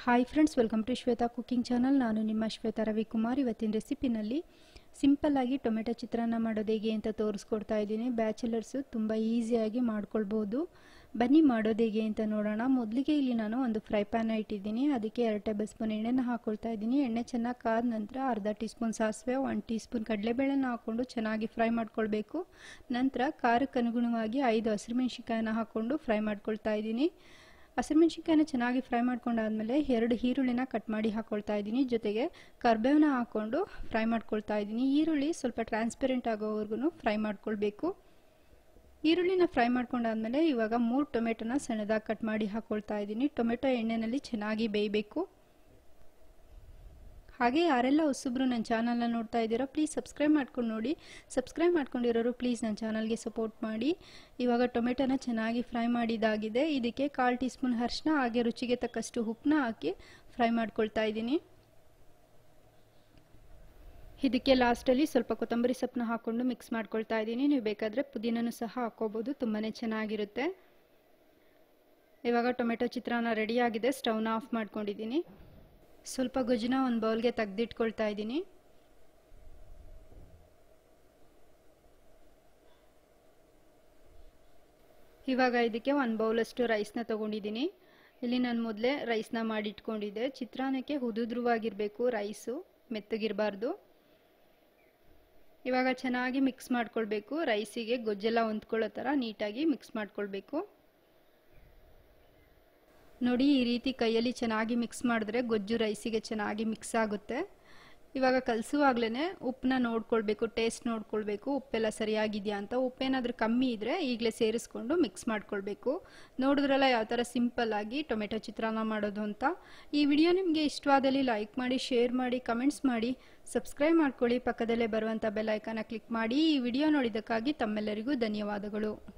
hi friends welcome to Shweta cooking channel ನಾನು ನಿಮ್ಮ ಶ್ವೇತಾ ರವಿಕುಮಾರ್ ಇವತ್ತಿನ ರೆಸಿಪಿನಲ್ಲಿ ಸಿಂಪಲ್ಲಾಗಿ ಟೊಮೆಟೊ ಚಿತ್ರಾನ್ನ ಮಾಡೋದು ಹೇಗೆ ಅಂತ ತೋರಿಸ್ಕೊಡ್ತಾ ಇದ್ದೀನಿ ಬ್ಯಾಚುಲರ್ಸು ತುಂಬ ಈಸಿಯಾಗಿ ಮಾಡ್ಕೊಳ್ಬೋದು ಬನ್ನಿ ಮಾಡೋದು ಹೇಗೆ ಅಂತ ನೋಡೋಣ ಮೊದಲಿಗೆ ಇಲ್ಲಿ ನಾನು ಒಂದು ಫ್ರೈ ಪ್ಯಾನ್ ಇಟ್ಟಿದ್ದೀನಿ ಅದಕ್ಕೆ ಎರಡು ಟೇಬಲ್ ಸ್ಪೂನ್ ಎಣ್ಣೆನ ಹಾಕ್ಕೊಳ್ತಾ ಇದ್ದೀನಿ ಎಣ್ಣೆ ಚೆನ್ನಾಗಿ ಕಾದ ನಂತರ ಅರ್ಧ ಟೀ ಸ್ಪೂನ್ ಸಾಸಿವೆ ಒನ್ ಟೀ ಸ್ಪೂನ್ ಕಡಲೆಬೇಳೆನ ಹಾಕ್ಕೊಂಡು ಚೆನ್ನಾಗಿ ಫ್ರೈ ಮಾಡ್ಕೊಳ್ಬೇಕು ನಂತರ ಖಾರಕ್ಕೆ ಅನುಗುಣವಾಗಿ ಐದು ಹಸಿರುಮೆಣ್ಸಿಕಾಯನ್ನ ಹಾಕ್ಕೊಂಡು ಫ್ರೈ ಮಾಡ್ಕೊಳ್ತಾ ಇದ್ದೀನಿ ಹಸಿರುಮೆಣ್ಸಿನ್ಕಾಯನ್ನ ಚೆನ್ನಾಗಿ ಫ್ರೈ ಮಾಡ್ಕೊಂಡಾದ್ಮೇಲೆ ಎರಡು ಈರುಳ್ಳಿನ ಕಟ್ ಮಾಡಿ ಹಾಕ್ಕೊಳ್ತಾ ಇದ್ದೀನಿ ಜೊತೆಗೆ ಕರ್ಬೇವನ್ನ ಹಾಕ್ಕೊಂಡು ಫ್ರೈ ಮಾಡ್ಕೊಳ್ತಾ ಇದ್ದೀನಿ ಈರುಳ್ಳಿ ಸ್ವಲ್ಪ ಟ್ರಾನ್ಸ್ಪೆರೆಂಟ್ ಆಗೋವರೆಗೂ ಫ್ರೈ ಮಾಡ್ಕೊಳ್ಬೇಕು ಈರುಳ್ಳಿನ ಫ್ರೈ ಮಾಡ್ಕೊಂಡಾದ್ಮೇಲೆ ಇವಾಗ ಮೂರು ಟೊಮೆಟೊನ ಸಣ್ಣದಾಗಿ ಕಟ್ ಮಾಡಿ ಹಾಕ್ಕೊಳ್ತಾ ಇದ್ದೀನಿ ಟೊಮೆಟೊ ಎಣ್ಣೆಯಲ್ಲಿ ಚೆನ್ನಾಗಿ ಬೇಯಬೇಕು ಹಾಗೆ ಯಾರೆಲ್ಲ ಹೊಸಬ್ರು ನನ್ನ ಚಾನಲ್ನ ನೋಡ್ತಾ ಇದ್ದೀರೋ ಪ್ಲೀಸ್ ಸಬ್ಸ್ಕ್ರೈಬ್ ಮಾಡ್ಕೊಂಡು ನೋಡಿ ಸಬ್ಸ್ಕ್ರೈಬ್ ಮಾಡ್ಕೊಂಡಿರೋರು ಪ್ಲೀಸ್ ನನ್ನ ಚಾನಲ್ಗೆ ಸಪೋರ್ಟ್ ಮಾಡಿ ಇವಾಗ ಟೊಮೆಟೊನ ಚೆನ್ನಾಗಿ ಫ್ರೈ ಮಾಡಿದಾಗಿದೆ ಇದಕ್ಕೆ ಕಾಲು ಟೀ ಸ್ಪೂನ್ ಅರಿಶಿನ ಹಾಗೆ ರುಚಿಗೆ ತಕ್ಕಷ್ಟು ಉಪ್ಪನ್ನ ಹಾಕಿ ಫ್ರೈ ಮಾಡ್ಕೊಳ್ತಾ ಇದ್ದೀನಿ ಇದಕ್ಕೆ ಲಾಸ್ಟಲ್ಲಿ ಸ್ವಲ್ಪ ಕೊತ್ತಂಬರಿ ಸೊಪ್ಪನ್ನ ಹಾಕ್ಕೊಂಡು ಮಿಕ್ಸ್ ಮಾಡ್ಕೊಳ್ತಾ ಇದ್ದೀನಿ ನೀವು ಬೇಕಾದರೆ ಪುದೀನೂ ಸಹ ಹಾಕ್ಕೋಬೋದು ತುಂಬಾ ಚೆನ್ನಾಗಿರುತ್ತೆ ಇವಾಗ ಟೊಮೆಟೊ ಚಿತ್ರಾನ್ನ ರೆಡಿಯಾಗಿದೆ ಸ್ಟವ್ನ ಆಫ್ ಮಾಡ್ಕೊಂಡಿದ್ದೀನಿ ಸ್ವಲ್ಪ ಗೊಜ್ಜನ್ನ ಒಂದು ಬೌಲ್ಗೆ ತೆಗೆದಿಟ್ಕೊಳ್ತಾ ಇದ್ದೀನಿ ಇವಾಗ ಇದಕ್ಕೆ ಒಂದು ಬೌಲಷ್ಟು ರೈಸ್ನ ತೊಗೊಂಡಿದ್ದೀನಿ ಇಲ್ಲಿ ನಾನು ಮೊದಲೇ ರೈಸ್ನ ಮಾಡಿಟ್ಕೊಂಡಿದ್ದೆ ಚಿತ್ರಾನ್ನಕ್ಕೆ ಹುದುದ್ರವಾಗಿರಬೇಕು ರೈಸು ಮೆತ್ತಗಿರಬಾರ್ದು ಇವಾಗ ಚೆನ್ನಾಗಿ ಮಿಕ್ಸ್ ಮಾಡ್ಕೊಳ್ಬೇಕು ರೈಸಿಗೆ ಗೊಜ್ಜೆಲ್ಲ ಹೊಂದ್ಕೊಳ್ಳೋ ಥರ ನೀಟಾಗಿ ಮಿಕ್ಸ್ ಮಾಡ್ಕೊಳ್ಬೇಕು ನೋಡಿ ಈ ರೀತಿ ಕೈಯಲ್ಲಿ ಚೆನ್ನಾಗಿ ಮಿಕ್ಸ್ ಮಾಡಿದ್ರೆ ಗೊಜ್ಜು ರೈಸಿಗೆ ಚೆನ್ನಾಗಿ ಮಿಕ್ಸ್ ಆಗುತ್ತೆ ಇವಾಗ ಕಲಸುವಾಗ್ಲೇ ಉಪ್ಪನ್ನ ನೋಡ್ಕೊಳ್ಬೇಕು ಟೇಸ್ಟ್ ನೋಡ್ಕೊಳ್ಬೇಕು ಉಪ್ಪೆಲ್ಲ ಸರಿಯಾಗಿದೆಯಾ ಅಂತ ಉಪ್ಪೇನಾದರೂ ಕಮ್ಮಿ ಇದ್ದರೆ ಈಗಲೇ ಸೇರಿಸ್ಕೊಂಡು ಮಿಕ್ಸ್ ಮಾಡ್ಕೊಳ್ಬೇಕು ನೋಡಿದ್ರಲ್ಲ ಯಾವ ಥರ ಸಿಂಪಲ್ಲಾಗಿ ಟೊಮೆಟೊ ಚಿತ್ರಾನ್ನ ಮಾಡೋದು ಅಂತ ಈ ವಿಡಿಯೋ ನಿಮಗೆ ಇಷ್ಟವಾದಲ್ಲಿ ಲೈಕ್ ಮಾಡಿ ಶೇರ್ ಮಾಡಿ ಕಮೆಂಟ್ಸ್ ಮಾಡಿ ಸಬ್ಸ್ಕ್ರೈಬ್ ಮಾಡ್ಕೊಳ್ಳಿ ಪಕ್ಕದಲ್ಲೇ ಬರುವಂಥ ಬೆಲ್ ಐಕಾನ ಕ್ಲಿಕ್ ಮಾಡಿ ಈ ವಿಡಿಯೋ ನೋಡಿದ್ದಕ್ಕಾಗಿ ತಮ್ಮೆಲ್ಲರಿಗೂ ಧನ್ಯವಾದಗಳು